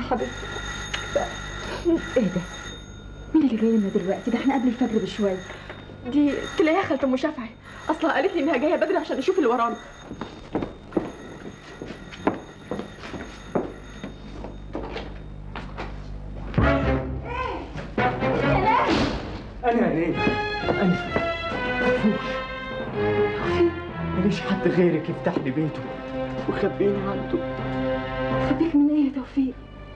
حبيبتي ايه ده؟ مين اللي جاي لنا دلوقتي؟ ده احنا قبل الفجر بشويه دي تلاقيها خالة ام شافعي اصلا قالت لي انها جايه بدري عشان نشوف اللي ورانا انا ليه انا مفهوش ماليش حد غيرك يفتح لي بيته ويخبيني عنده خبيك من ايه يا توفيق؟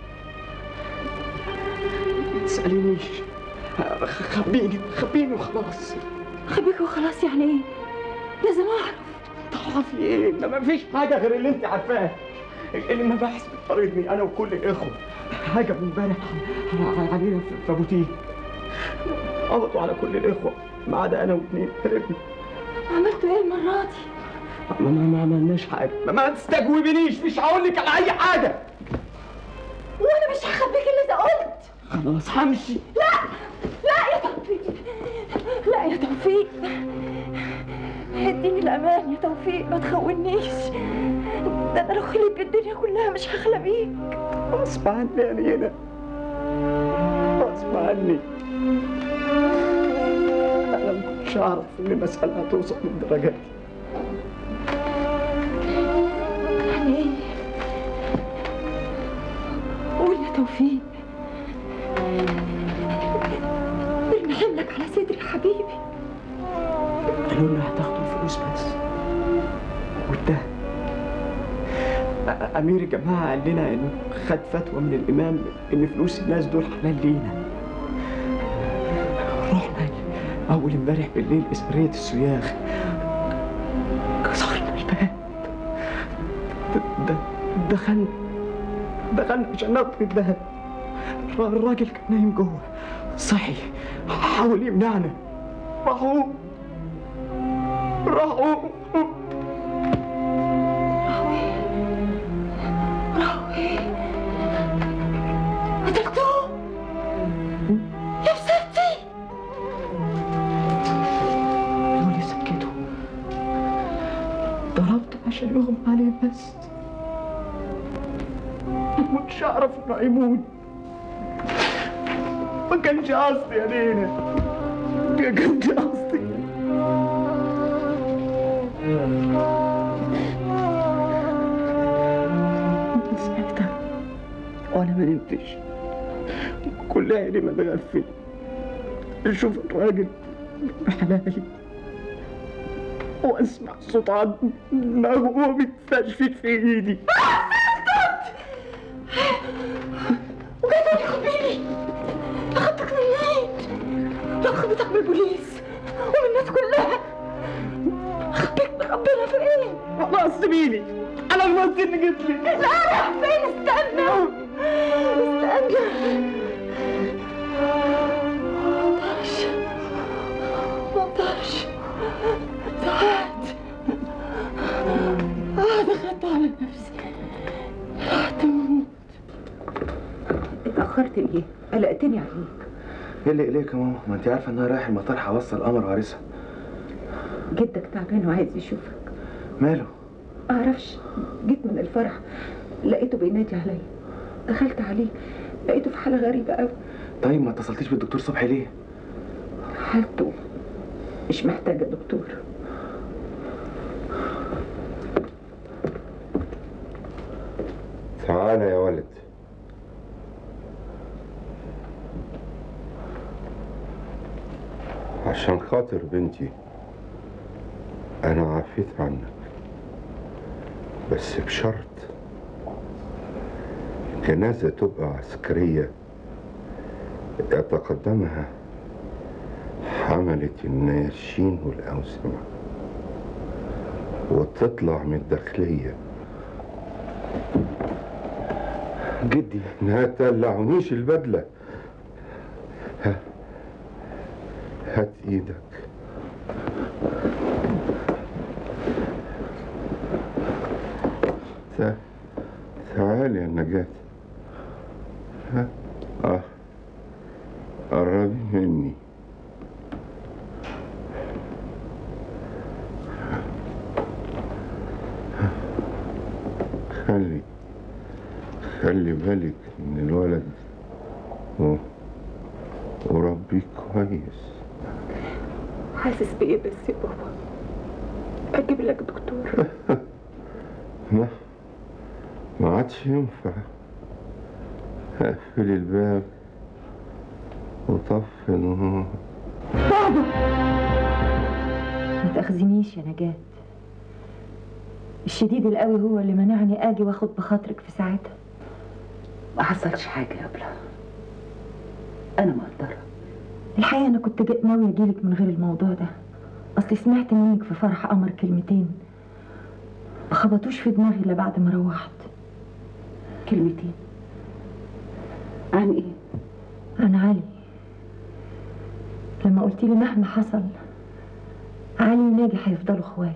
ما تسألينيش خبيني خبيني وخلاص خبيك وخلاص يعني ايه؟ لازم اعرف تعرفي ايه ده ما فيش حاجه غير اللي انت عارفاه المباحث بتطاردني انا وكل الاخوه حاجه من امبارح ع- علينا في- في بوتيك قبضوا على كل الاخوه ما عدا انا واثنين هربنا عملتوا ايه المره دي؟ ما ما ما عملناش حاجه ما, ما تستجوبنيش مش هقول لك على اي حاجه وانا مش هخبيك اللي اذا قلت خلاص همشي لا لا يا توفيق لا يا توفيق اديني الامان يا توفيق ما تخونيش ده انا لو خليت بالدنيا كلها مش هخلى بيك غصب عني يا نينا غصب عني انا ما كنتش اعرف ان المساله هتوصل للدرجه دي يعني ايه؟ قول يا توفيق ارمي حملك على صدري يا حبيبي قالوا لنا هتاخدوا الفلوس بس وانتهى أ- امير الجماعه قال لنا انه خد فتوى من الامام ان فلوس الناس دول حلال لينا رحنا اول امبارح بالليل اسريه السياخ كسرنا الباب د- د- دخلنا دخلنا عشان ناخد الذهب الر- الراجل كان نايم جوه صحي حاول يمنعنا راحوا راحوا قتلتوه يا بستي قالوا لي سكتوا ضربته عشان يغمى عليه بس ما كنتش اعرف انه هيموت ما كانش قصدي يا نينا ما كانش قصدي من ساعتها وانا ما نمتش كل عيني متغفل اشوف الراجل بحلالي واسمع صوت عض ما هو بيتفشفت في ايدي وجاي يخبيني اخدتك من العيد لو خبيتك من البوليس ومن الناس كلها اخبيك من ربنا في ايه؟ خلاص سيبيني انا غلطت اني جيت لك لا راح فين استنى استنى مقدرش مقدرش تعبت اه دخلت على نفسي رحت اموت اتأخرت ليه؟ قلقتني عليك ايه اللي اليك يا ماما ما انت عارفه ان انا رايح المطار هوصل قمر وارثها جدك تعبان وعايز يشوفك ماله معرفش جيت من الفرح لقيته بينادي عليا دخلت عليه لقيته في حالة غريبة قوي طيب ما اتصلتيش بالدكتور صبحي ليه حالته مش محتاجة دكتور تعالى يا ولد عشان خاطر بنتي أنا عفيت عنك بس بشرط جنازة تبقى عسكرية يتقدمها حملة الناشين والأوسمة وتطلع من الداخلية جدي ما تقلعونيش البدلة ها هات ايدك تع- تعال يا نجاة ها اه قربي مني خلي خلي بالك من الولد و... وربيه كويس حاسس بايه بس يا بابا اجيب لك دكتور ما ما عادش ينفع اقفل الباب وطفي النور ما تأخذنيش يا نجاة الشديد القوي هو اللي منعني اجي واخد بخاطرك في ساعتها ما حصلش حاجه يا ابله انا مقدره الحقيقة أنا كنت جاي ناوية أجيلك من غير الموضوع ده أصلي سمعت منك في فرح قمر كلمتين ما خبطوش في دماغي إلا بعد ما روحت كلمتين عن ايه عن علي لما قلت لي مهما حصل علي وناجي هيفضلوا اخوات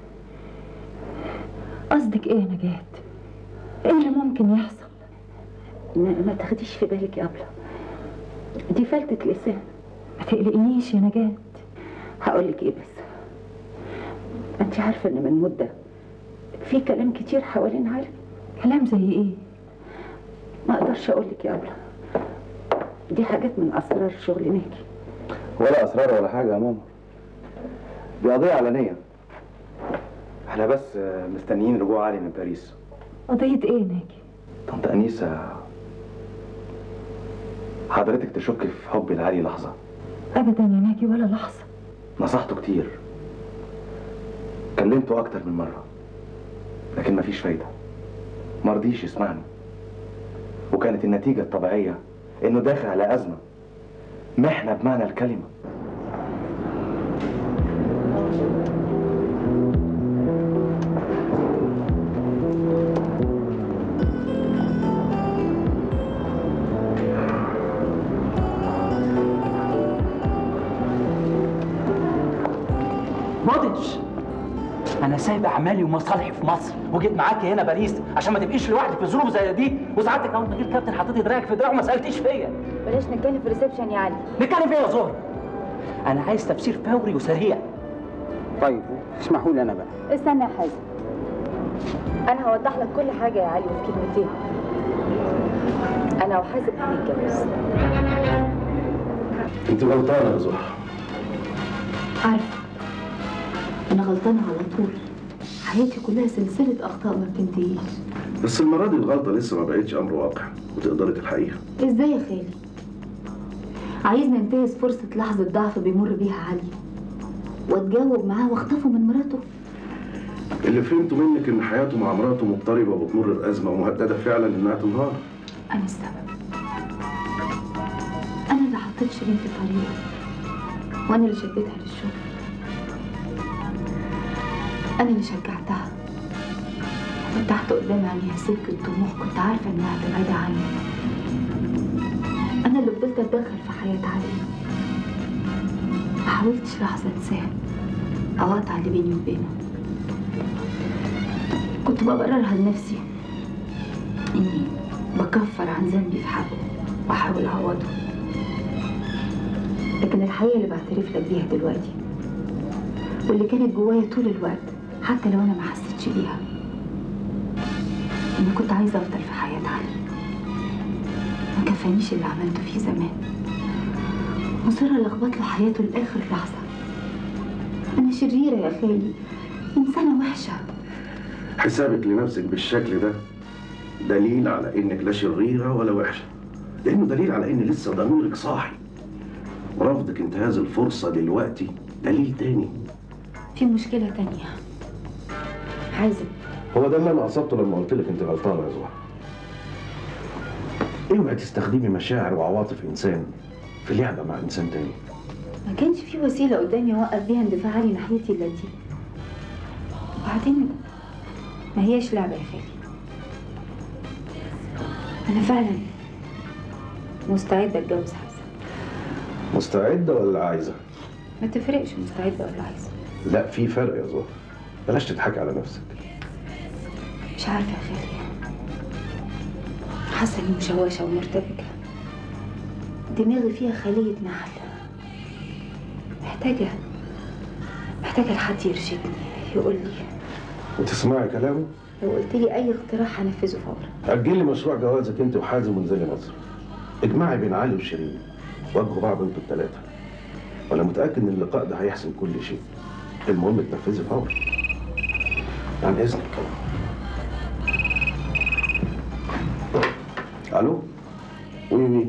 قصدك ايه يا نجاة؟ ايه اللي ممكن يحصل؟ ما, ما تاخديش في بالك يا ابله دي فلتة لسان ما تقلقنيش يا نجاة هقول لك ايه بس انت عارفه ان من مده في كلام كتير حوالين علي كلام زي ايه؟ ما اقدرش اقول لك يا ابله دي حاجات من اسرار شغل ناجي ولا اسرار ولا حاجه يا ماما دي قضيه علنيه احنا بس آه، مستنيين رجوع علي من باريس قضية ايه يا ناجي؟ طنط انيسه حضرتك تشك في حبي لعلي لحظه أبدا يا ناجي ولا لحظة نصحته كتير كلمته اكتر من مره لكن مفيش فايده مرضيش يسمعني وكانت النتيجه الطبيعيه انه داخل على ازمه محنه بمعنى الكلمه مودج انا سايب اعمالي ومصالحي في مصر وجيت معاكي هنا باريس عشان ما تبقيش لوحدك في ظروف زي دي وسعادتك اول ما جه الكابتن حطيتي دراعك في دراعه وما سالتيش فيا بلاش نتكلم في الريسبشن يا علي نتكلم فيا يا زهر انا عايز تفسير فوري وسريع طيب اسمحوا لي انا بقى استنى يا حازم انا هوضح لك كل حاجه يا علي في كلمتين انا وحازم هنتجوز انت غلطانه يا زهر عارفه انا غلطانه على طول حياتي كلها سلسله اخطاء ما بتنتهيش بس المرة دي الغلطة لسه ما بقتش أمر واقع وتقدري تلحقيها ازاي يا خالي عايز ننتهز فرصه لحظه ضعف بيمر بيها علي واتجاوب معاه واخطفه من مراته اللي فهمته منك إن حياته مع مراته مضطربة وبتمر بأزمة ومهددة فعلا إنها تنهار انا السبب انا اللي حطيت شيرين في طريقه وانا اللي شديتها للشغل انا اللي شجعتها فتحت قدام عينيها سكة طموح كنت عارفة انها هتبعد عني انا اللي فضلت اتدخل في حياة علي ما حاولتش لحظة انساه او اقطع اللي بيني وبينه كنت ببررها لنفسي اني بكفر عن ذنبي في حقه واحاول اعوضه لكن الحقيقة اللي بعترف لك بيها دلوقتي واللي كانت جوايا طول الوقت حتى لو انا ما حسيتش بيها اني كنت عايزه افضل في حياه علي ما كفانيش اللي عملته فيه زمان مصرة لخبط له حياته لاخر لحظه انا شريره يا خالي انسانه وحشه حسابك لنفسك بالشكل ده دليل على إنك لا شريرة ولا وحشة لأنه دليل على إن لسه ضميرك صاحي ورفضك انتهاز الفرصة دلوقتي دليل تاني في مشكله تانية حازم هو ده اللي أنا قصدته لما قلت لك أنت غلطانة يا زهر اوعي تستخدمي مشاعر وعواطف إنسان في لعبة مع إنسان تاني ما كانش في وسيله قدامي اوقف بيها اندفاع علي ناحيتي الا دي وبعدين ما هياش لعبه يا خالي انا فعلا مستعده اتجوز حازم مستعدة ولا عايزة؟ ما تفرقش مستعده ولا عايزه لا في فرق يا زهر بلاش تضحكي على نفسك مش عارفه يا خالي حاسه اني مشوشه ومرتبكه دماغي فيها خليه نحل محتاجه محتاجه لحد يرشدني يقول لي وتسمعي كلامه لو قلت لي اي اقتراح هنفذه فورا أجلي مشروع جوازك أنت وحازم وانزلي مصر اجمعي بين علي وشيرين واجهوا بعض انتوا الثلاثة وأنا متأكد إن اللقاء ده هيحسن كل شيء المهم تنفذي فورا عن إذنك ألو وي وي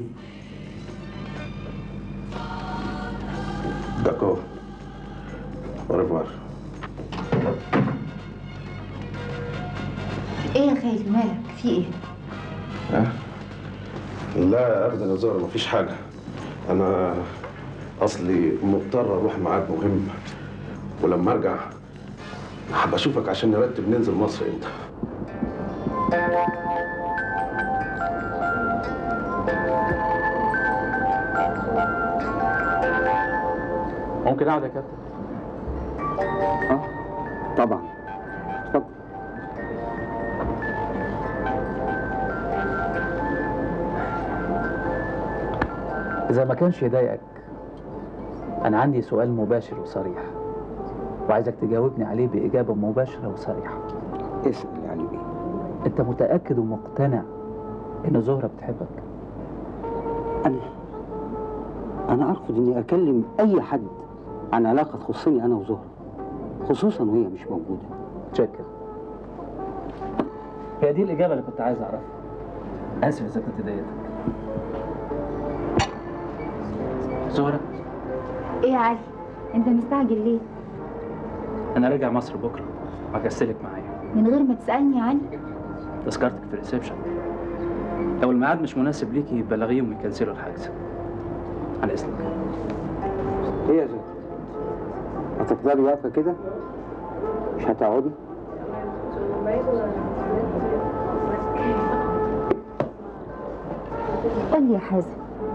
D'accord. Au revoir. ايه يا خالي مالك في ايه ها؟ لا ابدا يا زهره مفيش حاجه انا اصلي مضطر اروح ميعاد مهم ولما ارجع هبقى اشوفك عشان نرتب ننزل مصر امتى ممكن اقعد يا كابتن اه طبعا اتفضل اذا ما كانش يضايقك انا عندي سؤال مباشر وصريح وعايزك تجاوبني عليه باجابه مباشره وصريحه اسال يا علي بيه انت متاكد ومقتنع ان زهره بتحبك انا انا ارفض اني اكلم اي حد عن علاقه تخصني انا وزهره خصوصا وهي مش موجوده تشكر هي دي الاجابه اللي كنت عايز اعرفها اسف اذا كنت ضايقتك زهره ايه يا علي انت مستعجل ليه انا راجع مصر بكره وهكسلك معايا من غير ما تسالني يا علي تذكرتك في الريسبشن لو الميعاد مش مناسب ليكي بلغيهم يكنسلوا الحجز على اذنك ايه يا زهره هتفضلي واقفه كده مش هتقعدي قول لي يا حازم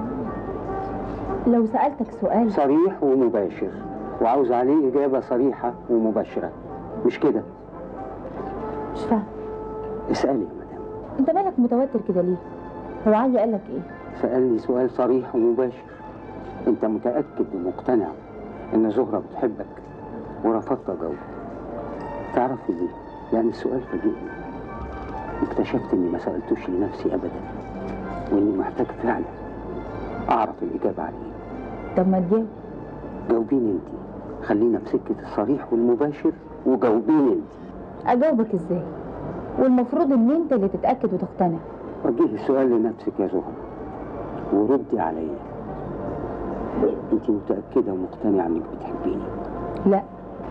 لو سالتك سؤال صريح ومباشر وعاوز عليه اجابه صريحه ومباشره مش كده مش فاهم اسالي يا مدام انت مالك متوتر كده ليه هو علي قال لك ايه سالني سؤال صريح ومباشر انت متاكد ومقتنع ان زهره بتحبك ورفضت اجاوب تعرفي ليه لان السؤال فاجئني اكتشفت اني ما سالتوش لنفسي ابدا واني محتاج فعلا اعرف الاجابه عليه طب ما تجاوب جاوبيني انت خلينا في سكه الصريح والمباشر وجاوبيني انت اجاوبك ازاي والمفروض ان انت اللي تتاكد وتقتنع وجهي السؤال لنفسك يا زهره وردي عليا انت متاكده ومقتنعه انك بتحبيني لا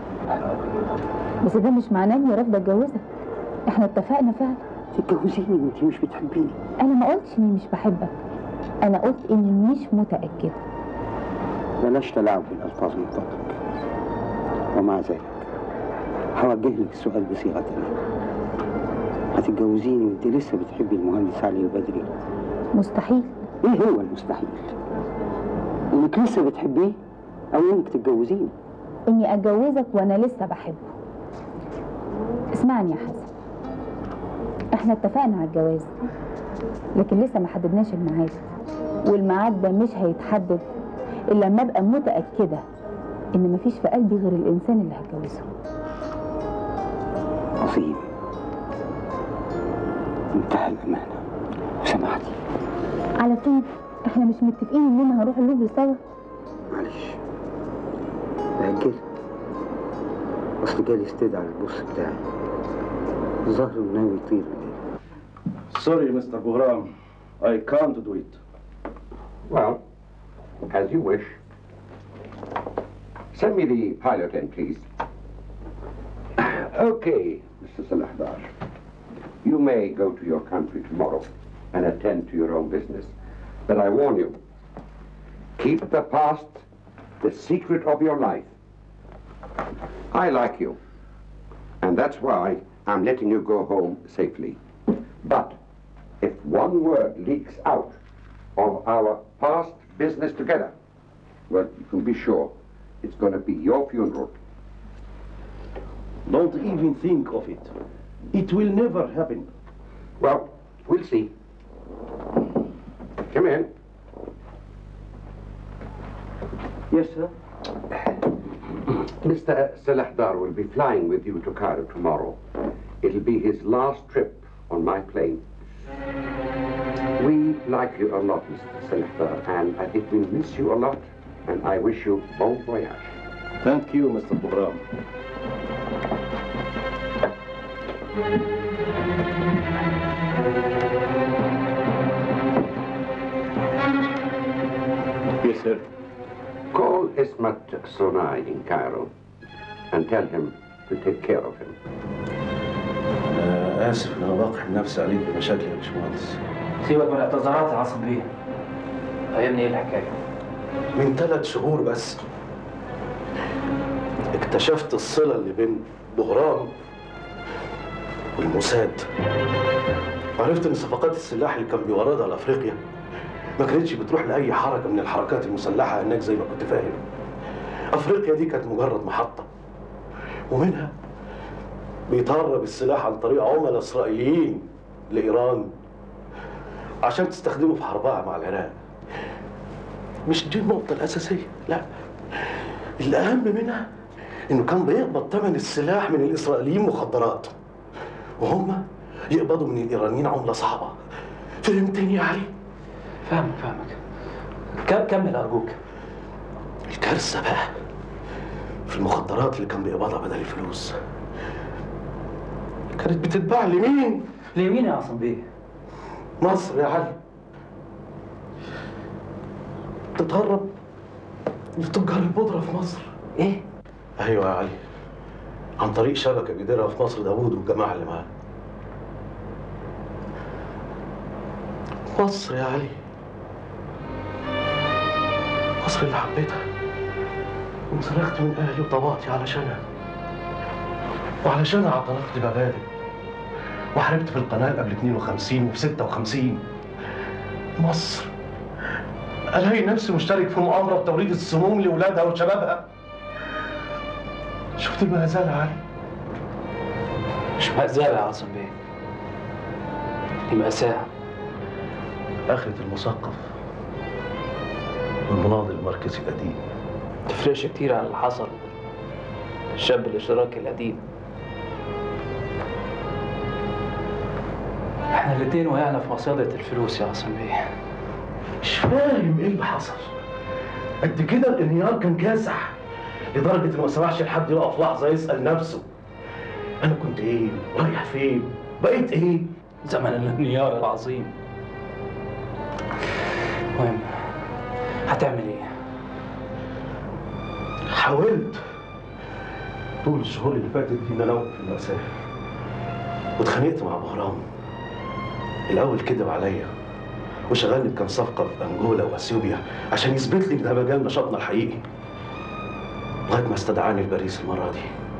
بس ده مش معناه اني رافضه اتجوزك احنا اتفقنا فعلا تتجوزيني وانت مش بتحبيني انا ما قلتش اني مش بحبك انا قلت اني مش متاكده بلاش تلاعب بالالفاظ من فضلك ومع ذلك هوجه لك السؤال بصيغه تانية هتتجوزيني وانت لسه بتحبي المهندس علي البدري مستحيل ايه هو المستحيل انك لسه بتحبيه او انك تتجوزيني اني اتجوزك وانا لسه بحبه اسمعني يا حسن احنا اتفقنا على الجواز لكن لسه ما حددناش الميعاد والميعاد ده مش هيتحدد الا لما ابقى متاكده ان مفيش في قلبي غير الانسان اللي هتجوزه عظيم منتهى الامانه سمعتي على فين احنا مش متفقين اننا هنروح اللوفر سوا معلش نأجلها اصل جالي استدعاء البوس بتاعي الظهر إنه ناوي يطير بالليل Sorry, Mr. Buhram. I can't do it. Well, as you wish. Send me the pilot in, please. okay, Mr. Salahdar. You may go to your country tomorrow and attend to your own business. But I warn you, keep the past the secret of your life. I like you, and that's why I'm letting you go home safely. But if one word leaks out of our past business together, well, you can be sure it's going to be your funeral. Don't even think of it. It will never happen. Well, we'll see. Come in. Yes, sir. Mr. Salahdar will be flying with you to Cairo tomorrow. It'll be his last trip on my plane. We like you a lot, Mr. Senator, and I think we'll miss you a lot, and I wish you bon voyage. Thank you, Mr. Bugram. Yes, sir. Call Ismat Sonai in Cairo and tell him to take care of him. أنا آسف إن أنا بقحم نفسي عليك بمشاكل يا باشمهندس. سيبك من الاعتذارات يا عاصم بيه فهمني ايه الحكايه من ثلاث شهور بس اكتشفت الصلة اللي بين بهرام والموساد عرفت ان صفقات السلاح اللي كان بيوردها لافريقيا ما كانتش بتروح لاي حركه من الحركات المسلحه هناك زي ما كنت فاهم افريقيا دي كانت مجرد محطه ومنها بيتهرب السلاح عن طريق عملاء اسرائيليين لايران عشان تستخدمه في حربها مع العراق مش دي النقطة الأساسية لا الأهم منها إنه كان بيقبض ثمن السلاح من الإسرائيليين مخدرات وهم يقبضوا من الإيرانيين عملة صعبة فهمتني يا علي؟ فاهمك فاهمك كم كمل ارجوك الكارثة بقى في المخدرات اللي كان بيقبضها بدل الفلوس كانت بتتباع لمين؟ لمين يا عاصم بيه؟ مصر يا علي تتهرب لتجار البودرة في مصر ايه؟ ايوه يا علي عن طريق شبكة بيديرها في مصر داوود والجماعة اللي معاه مصر يا علي مصر اللي حبيتها وانسلخت من اهلي وطبقتي علشانها وعلشانها اعتنقت مبادئ وحاربت في القناة قبل 52 وفي 56 مصر الاقي نفسي مشترك في مؤامرة بتوريد السموم لاولادها وشبابها شفت المهزلة يا علي مش مأزالة يا عاصم بيه دي مأساة آخرة المثقف والمناضل المركزي القديم تفرقش كتير عن اللي حصل الشاب الاشتراكي القديم احنا الاتنين وقعنا في مصيدة الفلوس يا عاصم بيه مش فاهم ايه اللي حصل قد كده الانهيار كان كاسح لدرجة انه ما سمحش لحد يقف لحظة يسأل نفسه أنا كنت إيه؟ رايح فين؟ بقيت إيه؟ زمن الانهيار العظيم المهم هتعمل ايه؟ حاولت طول الشهور اللي فاتت دي ان انا اوقف المأساة واتخانقت مع بهرام الأول كذب عليا وشغلني بكام صفقة في أنجولا وأثيوبيا عشان يثبت لي إن ده مجال نشاطنا الحقيقي لغاية ما استدعاني لباريس المرة دي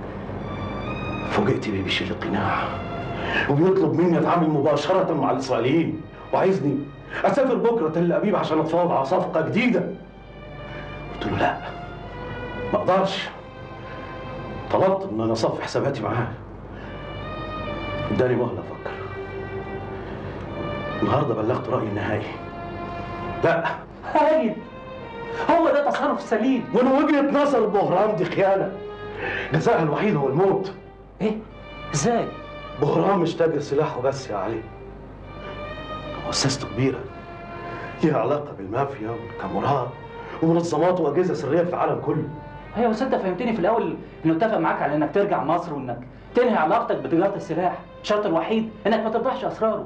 فوجئت بيه بيشيل القناع وبيطلب مني أتعامل مباشرة مع الإسرائيليين وعايزني أسافر بكرة تل أبيب عشان أتفاوض على صفقة جديدة قلت له لا ما أقدرش طلبت إن أنا أصفي حساباتي معاه اداني مهلة أفكر النهارده بلغت رأيي النهائي لا هايل هو ده تصرف سليم ومن وجهة نظر بهرام دي خيانة جزاءها الوحيد هو الموت ايه؟ ازاي؟ بهرام مش تاجر سلاح وبس يا علي مؤسسته كبيرة ليها علاقة بالمافيا والكامورات ومنظمات وأجهزة سرية في العالم كله ايوه بس انت فهمتني في الاول انه اتفق معاك على انك ترجع مصر وانك تنهي علاقتك بتجاره السلاح الشرط الوحيد انك ما تفضحش اسراره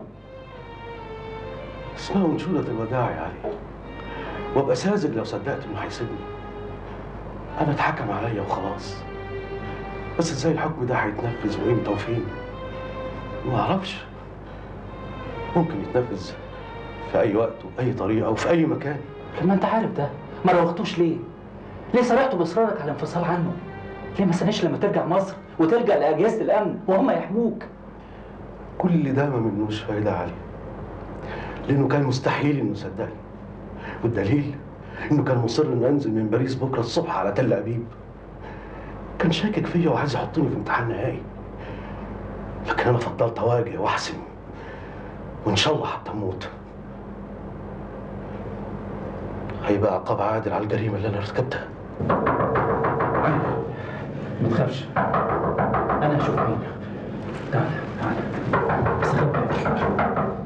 اسمها منشورة الوداع يا علي وابقى ساذج لو صدقت انه هيسيبني انا اتحكم عليا وخلاص بس ازاي الحكم ده هيتنفذ وامتى وفين ما اعرفش ممكن يتنفذ في اي وقت وباي طريقه وفي اي مكان لما انت عارف ده ما روختوش ليه؟ ليه سرحت باصرارك على الانفصال عنه؟ ليه ما استناش لما ترجع مصر وتلجا لاجهزه الامن وهم يحموك؟ كل ده ما منوش فايده يا علي لانه كان مستحيل انه يصدقني والدليل انه كان مصر انه انزل من باريس بكره الصبح على تل ابيب كان شاكك فيا وعايز يحطني في امتحان نهائي لكن انا فضلت اواجه واحسم وان شاء الله حتى اموت هيبقى عقاب عادل على الجريمه اللي انا ارتكبتها ما تخافش انا هشوف مين تعال تعال استخبى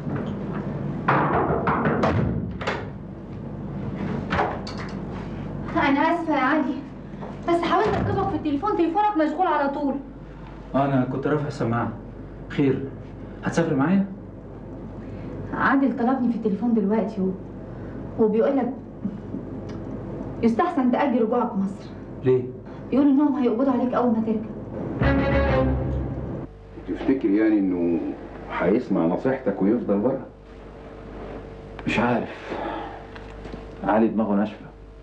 انا اسفه يا علي بس حاولت اطلبك في التليفون تليفونك مشغول على طول انا كنت رافع السماعه خير هتسافر معايا عادل طلبني في التليفون دلوقتي و... وبيقول لك يستحسن تأجل رجوعك مصر ليه بيقول انهم هيقبضوا عليك اول ما ترجع تفتكر يعني انه هيسمع نصيحتك ويفضل بره مش عارف علي دماغه ناشفه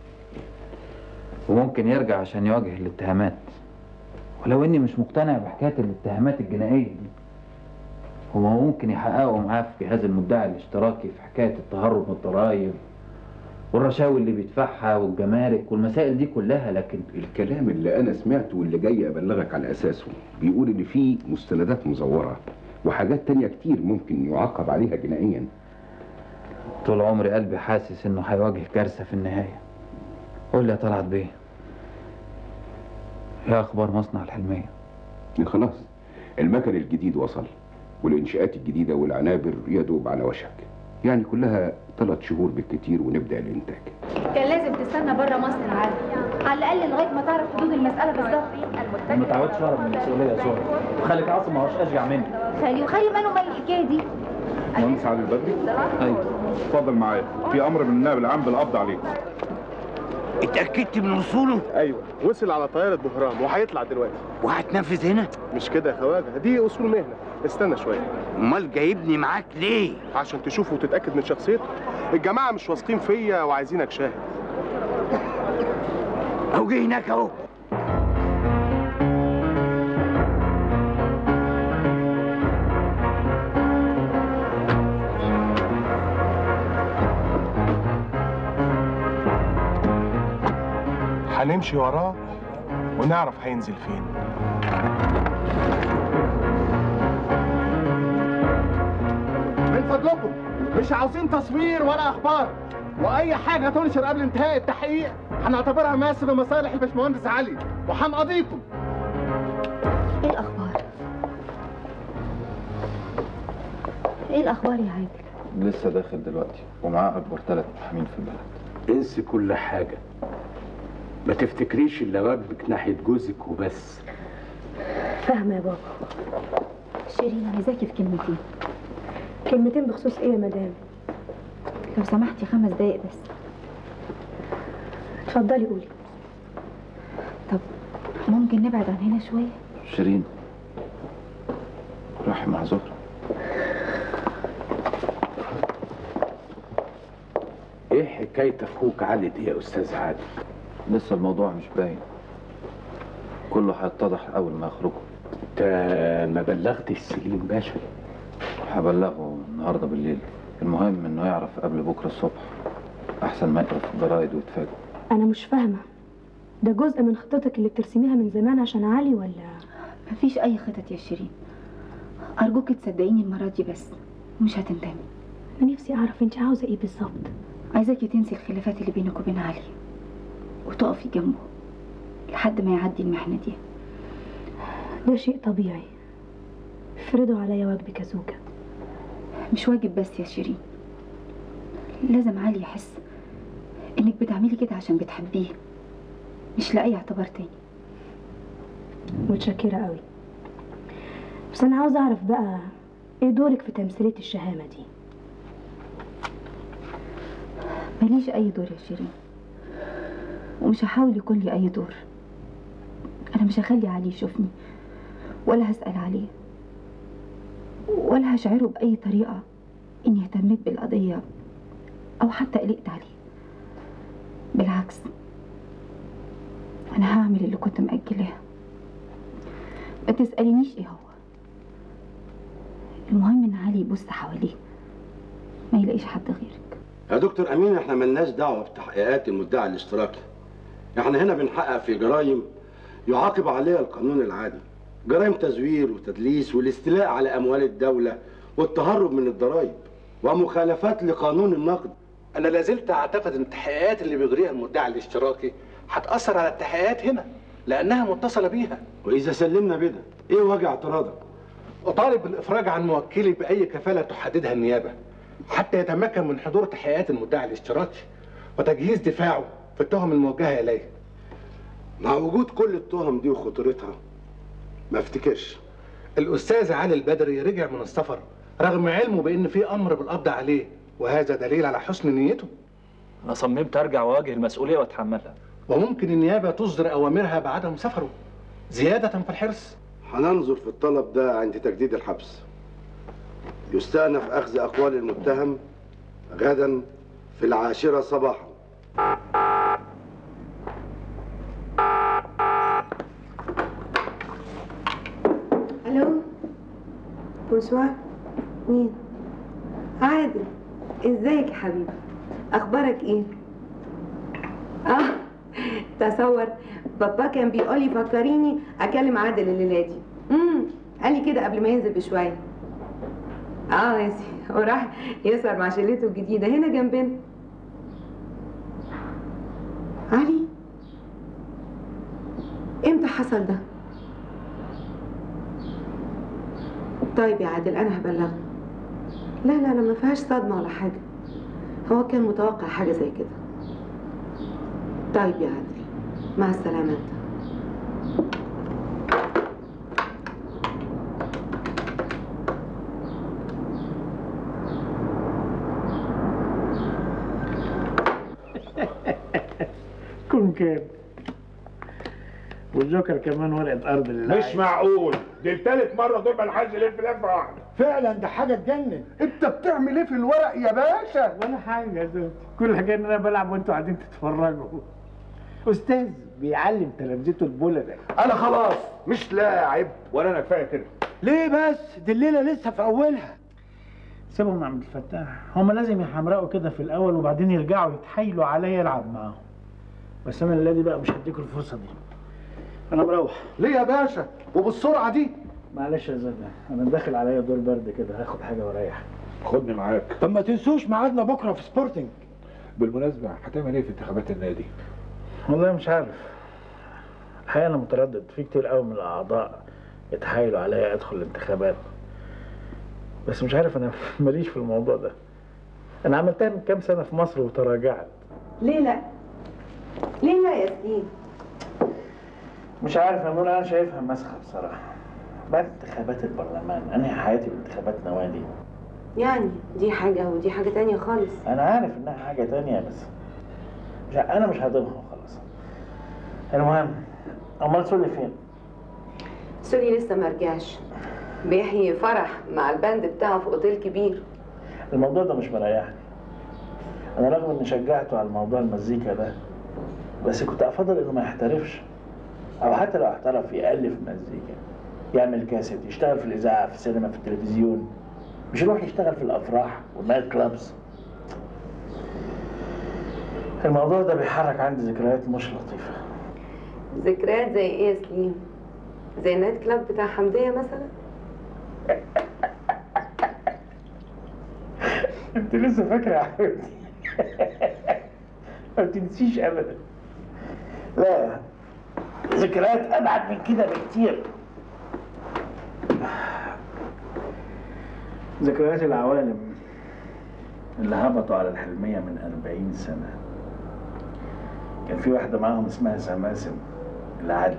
وممكن يرجع عشان يواجه الاتهامات ولو اني مش مقتنع بحكايه الاتهامات الجنائيه دي هما ممكن يحققوا معاه في جهاز المدعي الاشتراكي في حكايه التهرب من الضرايب والرشاوي اللي بيدفعها والجمارك والمسائل دي كلها لكن الكلام اللي انا سمعته واللي جاي ابلغك على اساسه بيقول ان في مستندات مزوره وحاجات تانية كتير ممكن يعاقب عليها جنائيا طول عمري قلبي حاسس انه هيواجه كارثه في النهايه قول لي يا طلعت بيه ايه اخبار مصنع الحلميه خلاص المكن الجديد وصل والانشاءات الجديده والعنابر يدوب على وشك يعني كلها ثلاث شهور بالكتير ونبدا الانتاج كان لازم تستنى بره مصر يا علي على الاقل لغايه ما تعرف حدود المساله بالظبط ما تعودش اهرب من المسؤوليه يا سوري وخليك عاصم ما هوش اشجع مني خلي وخلي ماله مال الحكايه دي مهندس علي البدري ايوه اتفضل معايا في امر من النائب العام بالقبض عليك اتأكدت من وصوله؟ ايوه وصل على طيارة بهرام وهيطلع دلوقتي وهتنفذ هنا؟ مش كده يا خواجه دي اصول مهنة استنى شوية امال جايبني معاك ليه؟ عشان تشوفه وتتأكد من شخصيته الجماعة مش واثقين فيا وعايزينك شاهد اهو جه هناك اهو هنمشي وراه ونعرف هينزل فين من فضلكم مش عاوزين تصوير ولا اخبار واي حاجه تنشر قبل انتهاء التحقيق هنعتبرها ماس بمصالح الباشمهندس علي وهنقضيكم ايه الاخبار ايه الاخبار يا عادل لسه داخل دلوقتي ومعاه اكبر ثلاث محامين في البلد انسي كل حاجة ما تفتكريش الا واجبك ناحية جوزك وبس فاهمة يا بابا شيرين عايزاكي في كلمتين كلمتين بخصوص ايه يا مدام لو سمحتي خمس دقايق بس اتفضلي قولي طب ممكن نبعد عن هنا شويه شيرين روحي مع زهرة ايه حكاية اخوك علي دي يا استاذ عادل لسه الموضوع مش باين كله هيتضح اول ما يخرجوا انت ما بلغتش سليم باشا هبلغه النهارده بالليل المهم انه يعرف قبل بكره الصبح احسن ما يقرا في الجرايد ويتفاجئ انا مش فاهمة ده جزء من خطتك اللي بترسميها من زمان عشان علي ولا مفيش اي خطط يا شيرين ارجوك تصدقيني المره دي بس مش هتندمي انا نفسي اعرف انت عاوزة ايه بالظبط عايزاكي تنسي الخلافات اللي بينك وبين علي وتقفي جنبه لحد ما يعدي المحنه دي ده شيء طبيعي افرضوا عليا واجبي كزوجة مش واجب بس يا شيرين لازم علي يحس انك بتعملي كده عشان بتحبيه مش لاي اعتبار تاني متشكرة قوي بس انا عاوزة اعرف بقى ايه دورك في تمثيلية الشهامة دي ماليش اي دور يا شيرين ومش هحاول يكون لي اي دور انا مش هخلي علي يشوفني ولا هسأل عليه ولا هشعره بأي طريقة إني اهتميت بالقضية أو حتى قلقت عليه بالعكس أنا هعمل اللي كنت مأجلاه ما تسألينيش إيه هو المهم إن علي يبص حواليه ما يلاقيش حد غيرك يا دكتور امين احنا ملناش دعوه بتحقيقات المدعي الاشتراكي احنا هنا بنحقق في جرائم يعاقب عليها القانون العادي جرائم تزوير وتدليس والاستيلاء على اموال الدوله والتهرب من الضرائب ومخالفات لقانون النقد انا لازلت اعتقد ان التحقيقات اللي بيجريها المدعي الاشتراكي هتاثر على التحقيقات هنا لانها متصله بيها واذا سلمنا بده ايه وجه اعتراضك أطالب بالإفراج عن موكلي بأي كفالة تحددها النيابة حتى يتمكن من حضور تحقيقات المدعي الاشتراكي وتجهيز دفاعه في التهم الموجهة إليه مع وجود كل التهم دي وخطورتها ما افتكرش الأستاذ علي البدري رجع من السفر رغم علمه بأن في أمر بالقبض عليه وهذا دليل على حسن نيته انا صممت ارجع واواجه المسؤوليه واتحملها وممكن النيابة تصدر أوامرها بعدم سفره زيادة في الحرص هننظر في الطلب ده عند تجديد الحبس يستأنف أخذ أقوال المتهم غدا في العاشرة صباحا الو بونسوار مين عادل ازيك يا حبيبي اخبارك ايه اه تصور بابا كان بيقول لي فكريني اكلم عادل الليله دي امم قال لي كده قبل ما ينزل بشويه اه يا سيدي هو راح يسهر مع شلته الجديده هنا جنبنا علي امتى حصل ده طيب يا عادل انا هبلغه لا لا لا ما فيهاش صدمه ولا حاجه هو كان متوقع حاجه زي كده طيب يا عادل مع السلامه انت كن كام والجوكر كمان ورقه ارض لله مش معقول دي التالت مرة دول الحاج يلف لفة واحدة فعلا ده حاجه تجنن انت بتعمل ايه في الورق يا باشا ولا حاجه يا زوجتي كل حاجه ان انا بلعب وانتوا قاعدين تتفرجوا استاذ بيعلم تلامذته البوله ده أنا خلاص مش لاعب ولا أنا كفاية كده ليه بس دي الليله لسه في اولها سيبهم يا عم الفتاح هم لازم يحمرقوا كده في الاول وبعدين يرجعوا يتحايلوا عليا العب معاهم بس انا الليله دي بقى مش هديكوا الفرصه دي انا بروح ليه يا باشا وبالسرعة دي معلش يا زلمه انا داخل عليا دور برد كده هاخد حاجه واريح خدني معاك طب ما تنسوش ميعادنا بكره في سبورتنج بالمناسبة هتعمل ايه في انتخابات النادي؟ والله مش عارف الحقيقه انا متردد في كتير قوي من الاعضاء يتحايلوا عليا ادخل الانتخابات بس مش عارف انا ماليش في الموضوع ده انا عملتها من كام سنه في مصر وتراجعت ليه لا ليه لا يا سيدي مش عارف يا منى انا شايفها مسخه بصراحه بعد انتخابات البرلمان انا حياتي بانتخابات نوادي يعني دي حاجه ودي حاجه تانية خالص انا عارف انها حاجه تانية بس مش ع- انا مش هضمها وخلاص المهم امال سولي فين سوري لسه ما رجعش بيحيي فرح مع الباند بتاعه في اوتيل كبير الموضوع ده مش مريحني انا رغم اني شجعته على موضوع المزيكا ده بس كنت افضل انه ما يحترفش او حتى لو احترف يالف مزيكا يعمل كاسيت يشتغل في الاذاعه في السينما في التلفزيون مش يروح يشتغل في الافراح والنايت كلابز الموضوع ده بيحرك عندي ذكريات مش لطيفه ذكريات زي ايه يا سليم زي النايت كلاب بتاع حمديه مثلا انت لسه فاكره يا حبيبتي ما تنسيش ابدا لا ذكريات ابعد من كده بكتير ذكريات العوالم اللي هبطوا على الحلمية من أربعين سنة كان في واحدة معاهم اسمها سماسم العدلي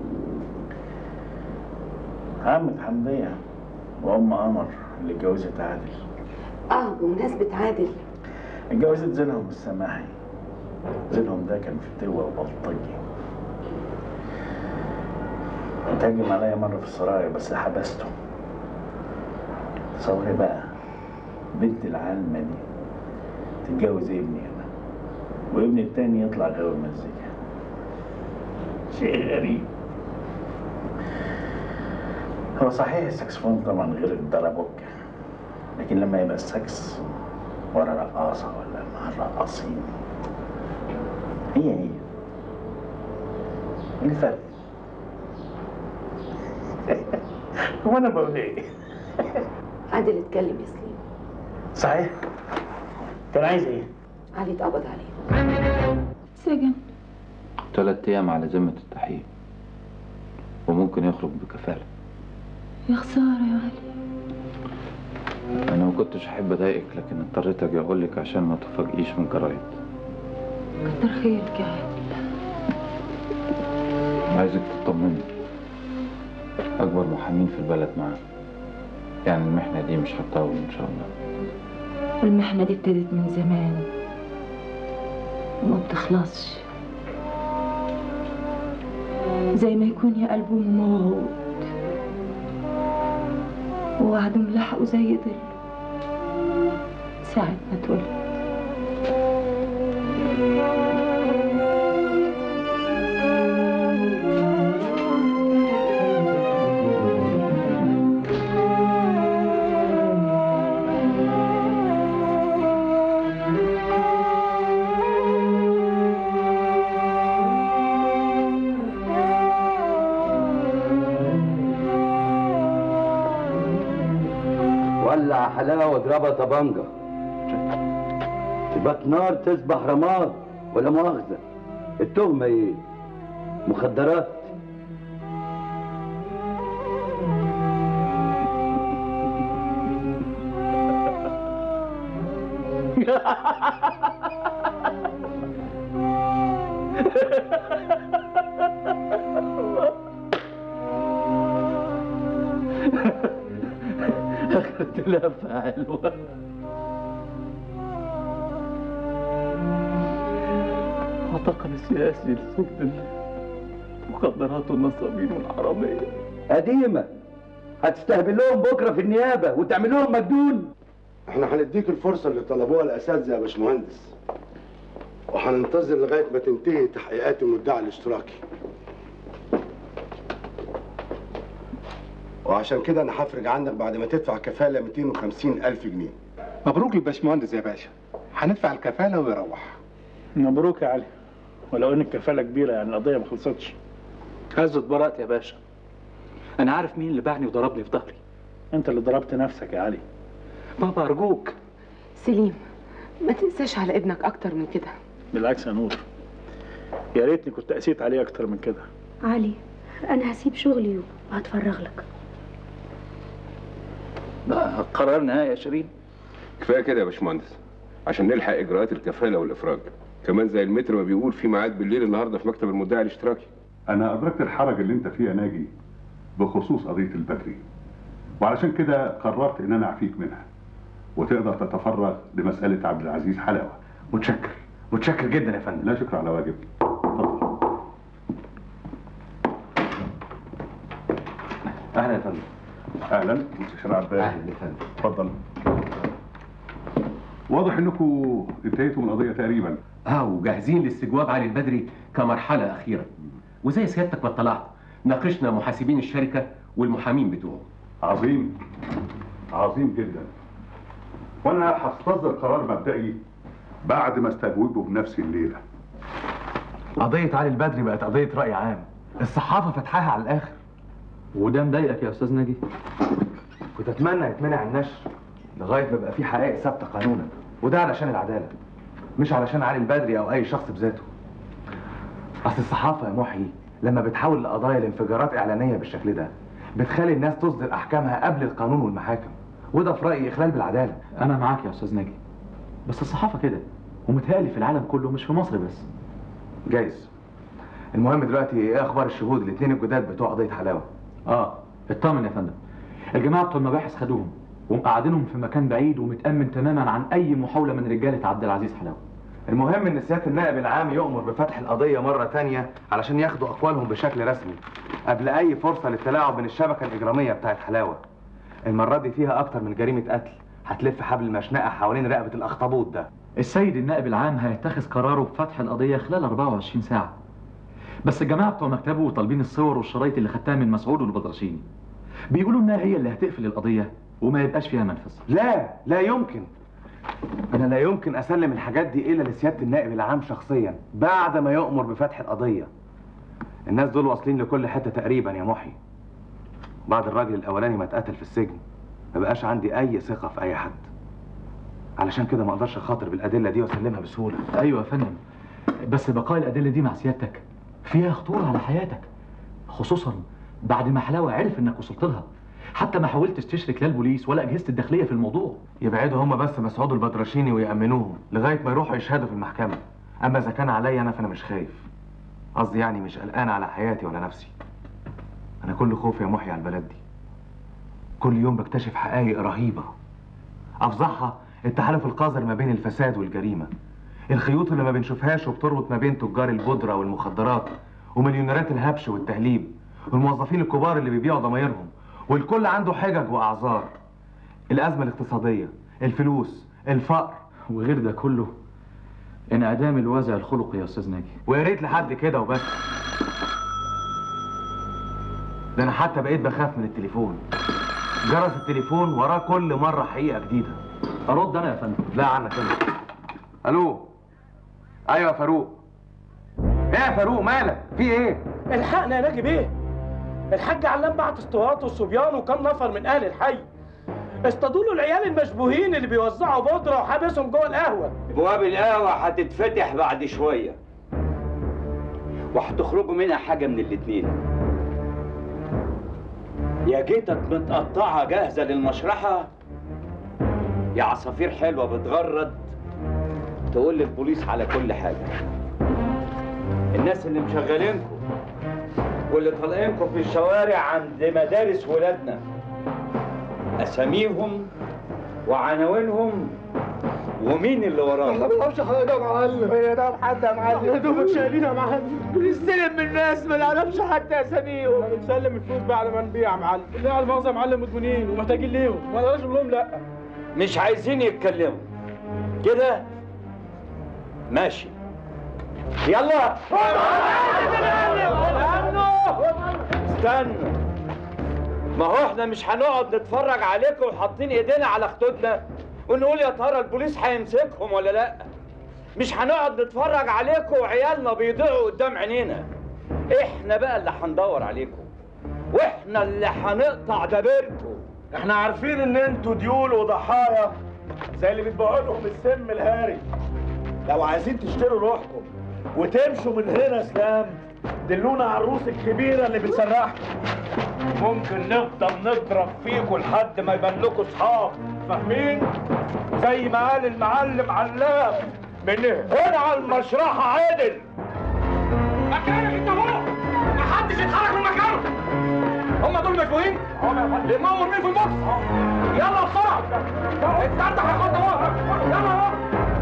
عمة حمدية وأم قمر اللي اتجوزت عادل اه بمناسبه عادل اتجوزت زينهم السماحي زينهم ده كان فتوة وبلطجي اتهجم عليا مرة في السرايا بس حبسته تصوري بقى بنت العالمة دي تتجوز ابني انا وابني التاني يطلع غاوي مزيكا شيء غريب هو صحيح السكسفون طبعا غير الدربوكة لكن لما يبقى السكس ورا رقاصة ولا مع الرقاصين هي هي ايه الفرق؟ هو انا بقول ايه؟ عادل اتكلم يا سليم صحيح؟ كان عايز ايه؟ علي اتقبض عليه سجن ثلاث أيام على ذمة التحقيق وممكن يخرج بكفالة يا خسارة يا علي انا ما كنتش احب اضايقك لكن اضطريت اجي اقول لك عشان ما تفاجئيش من جرايد كتر خيرك يا علي عايزك تطمني اكبر محامين في البلد معانا يعني المحنه دي مش هتطول ان شاء الله المحنة دي ابتدت من زمان وما بتخلصش زي ما يكون يا قلبه موعود ووعده ملحقه زي ظل ساعة ما اتولد ولع حلاوه واضربها طبنجه تبقى نار تصبح رماد ولا مؤاخذه التهمه ايه مخدرات اخذت لفه حلوه اعتقل السياسي لسجن المخدرات والنصابين والحراميه قديمه هتستهبل لهم بكره في النيابه وتعمل لهم مجنون احنا هنديك الفرصة اللي طلبوها الأساتذة يا باشمهندس وهننتظر لغاية ما تنتهي تحقيقات المدعي الاشتراكي وعشان كده أنا هفرج عنك بعد ما تدفع كفالة 250 ألف جنيه مبروك للباشمهندس يا باشا هندفع الكفاله ويروح مبروك يا علي ولو ان الكفاله كبيره يعني القضيه ما خلصتش هزت براءتي يا باشا انا عارف مين اللي باعني وضربني في ظهري انت اللي ضربت نفسك يا علي بابا ارجوك سليم ما تنساش على ابنك اكتر من كده بالعكس يا نور يا ريتني كنت قسيت عليه اكتر من كده علي انا هسيب شغلي وهتفرغ لك ده قرار نهائي يا شيرين كفايه كده يا باشمهندس عشان نلحق اجراءات الكفاله والافراج كمان زي المتر ما بيقول في ميعاد بالليل النهارده في مكتب المدعي الاشتراكي أنا أدركت الحرج اللي أنت فيه يا ناجي بخصوص قضية البدري وعلشان كده قررت إن أنا أعفيك منها وتقدر تتفرغ لمسألة عبد العزيز حلاوة متشكر متشكر جدا يا فندم لا شكر على واجب اهلا يا فندم أهلا مستشار عباس أهلا يا فندم اتفضل واضح إنكم انتهيتوا من القضية تقريبا اه وجاهزين لاستجواب علي البدري كمرحلة أخيرة وزي سيادتك ما اطلعت ناقشنا محاسبين الشركة والمحامين بتوعه عظيم عظيم جدا وانا هستصدر قرار مبدئي بعد ما استجوبه بنفسي الليله قضية علي البدري بقت قضية رأي عام الصحافة فتحاها على الآخر وده مضايقك يا استاذ ناجي كنت أتمنى يتمنع النشر لغاية ما يبقى في حقائق ثابتة قانونا وده علشان العدالة مش علشان علي البدري أو أي شخص بذاته أصل الصحافة يا محي لما بتحول لقضايا لانفجارات إعلانية بالشكل ده بتخلي الناس تصدر أحكامها قبل القانون والمحاكم وده في رأيي إخلال بالعدالة انا معاك يا استاذ ناجي بس الصحافه كده ومتهيألي في العالم كله مش في مصر بس جايز المهم دلوقتي ايه اخبار الشهود الاثنين الجداد بتوع قضيه حلاوه اه اطمن يا فندم الجماعه بتوع المباحث خدوهم ومقعدينهم في مكان بعيد ومتامن تماما عن اي محاوله من رجاله عبد العزيز حلاوه المهم ان سياده النائب العام يؤمر بفتح القضيه مره تانية علشان ياخدوا اقوالهم بشكل رسمي قبل اي فرصه للتلاعب بين الشبكه الاجراميه بتاعت حلاوه المره دي فيها اكتر من جريمه قتل هتلف حبل المشنقه حوالين رقبه الاخطبوط ده السيد النائب العام هيتخذ قراره بفتح القضيه خلال 24 ساعه بس الجماعه بتوع مكتبه طالبين الصور والشرايط اللي خدتها من مسعود والبدرشيني بيقولوا انها هي اللي هتقفل القضيه وما يبقاش فيها منفذ لا لا يمكن انا لا يمكن اسلم الحاجات دي الا لسياده النائب العام شخصيا بعد ما يؤمر بفتح القضيه الناس دول واصلين لكل حته تقريبا يا محي بعد الراجل الاولاني ما اتقتل في السجن ما بقاش عندي اي ثقه في اي حد علشان كده ما اقدرش اخاطر بالادله دي واسلمها بسهوله ايوه يا فندم بس بقاء الادله دي مع سيادتك فيها خطوره على حياتك خصوصا بعد ما حلاوه عرف انك وصلت لها حتى ما حاولتش تشرك لا البوليس ولا اجهزه الداخليه في الموضوع يبعدوا هم بس مسعود البدرشيني ويأمنوهم لغاية ما يروحوا يشهدوا في المحكمة أما إذا كان عليا أنا فأنا مش خايف قصدي يعني مش قلقان على حياتي ولا نفسي أنا كل خوفي يا محي على البلد دي كل يوم بكتشف حقائق رهيبة أفظعها التحالف القذر ما بين الفساد والجريمة الخيوط اللي ما بنشوفهاش وبتربط ما بين تجار البودرة والمخدرات ومليونيرات الهبش والتهليب والموظفين الكبار اللي بيبيعوا ضمايرهم والكل عنده حجج وأعذار الأزمة الاقتصادية الفلوس الفقر وغير ده كله انعدام الوازع الخلقي يا استاذ ناجي ويا ريت لحد كده وبس ده انا حتى بقيت بخاف من التليفون جرس التليفون وراه كل مره حقيقه جديده ارد انا يا فندم لا عنك انت الو ايوه يا فاروق ايه يا فاروق مالك في ايه الحقنا يا ناجي بيه الحاج علام بعت اسطوات والصبيان وكم نفر من اهل الحي اصطادوا له العيال المشبوهين اللي بيوزعوا بودره وحابسهم جوه القهوه ابواب القهوه هتتفتح بعد شويه وهتخرجوا منها حاجه من الاتنين يا جيتك متقطعه جاهزه للمشرحه يا عصافير حلوه بتغرد تقول للبوليس على كل حاجه الناس اللي مشغلينكم واللي طالعينكم في الشوارع عند مدارس ولادنا اساميهم وعناوينهم ومين اللي وراهم ما بنعرفش حاجه يا معلم هي ده حد يا معلم يا دوبك شايلين يا معلم بنستلم من الناس ما نعرفش حتى اساميهم بنسلم الفلوس بعد ما نبيع يا معلم اللي على المؤاخذه يا معلم مدمنين ومحتاجين ليهم ما نقدرش نقول لهم لا مش عايزين يتكلموا كده ماشي يلا استنوا ما هو احنا مش هنقعد نتفرج عليكم وحاطين ايدينا على خدودنا ونقول يا ترى البوليس هيمسكهم ولا لا مش هنقعد نتفرج عليكم وعيالنا بيضيعوا قدام عينينا احنا بقى اللي هندور عليكم واحنا اللي هنقطع دبيركم احنا عارفين ان انتوا ديول وضحايا زي اللي بيتباعوا لهم السم الهاري لو عايزين تشتروا روحكم وتمشوا من هنا اسلام دلونا على الروس الكبيره اللي بتسرحكم ممكن نفضل نضرب فيكم لحد ما يبان لكم اصحاب فاهمين زي ما قال المعلم علام من هنا على المشرحه عدل مكانك انت هو محدش يتحرك من مكانه هم دول مشبوهين لمهم مين في البوكس يلا بسرعه استنى هاخد ورا يلا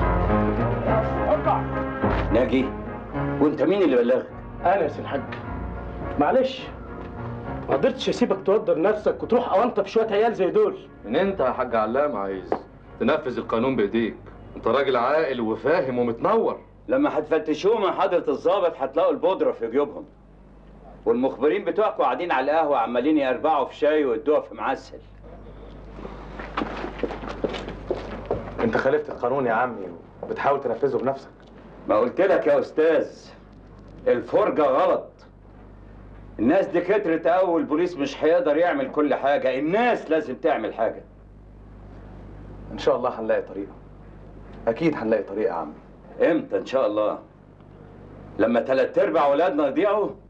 ارجع ناجي وانت مين اللي بلغك انا يا سي الحاج معلش ما قدرتش اسيبك توضر نفسك وتروح اوانطه في شويه عيال زي دول ان انت يا حاج علام عايز تنفذ القانون بايديك انت راجل عاقل وفاهم ومتنور لما هتفتشوهم يا حضرة الظابط هتلاقوا البودرة في جيوبهم والمخبرين بتوعكم قاعدين على القهوة عمالين يربعوا في شاي ويدوها في معسل انت خالفت القانون يا عمي وبتحاول تنفذه بنفسك ما قلت لك يا استاذ الفرجة غلط الناس دي كترت قوي والبوليس مش هيقدر يعمل كل حاجة الناس لازم تعمل حاجة ان شاء الله هنلاقي طريقه اكيد هنلاقي طريقه يا عمي امتى ان شاء الله لما تلات ارباع ولادنا يضيعوا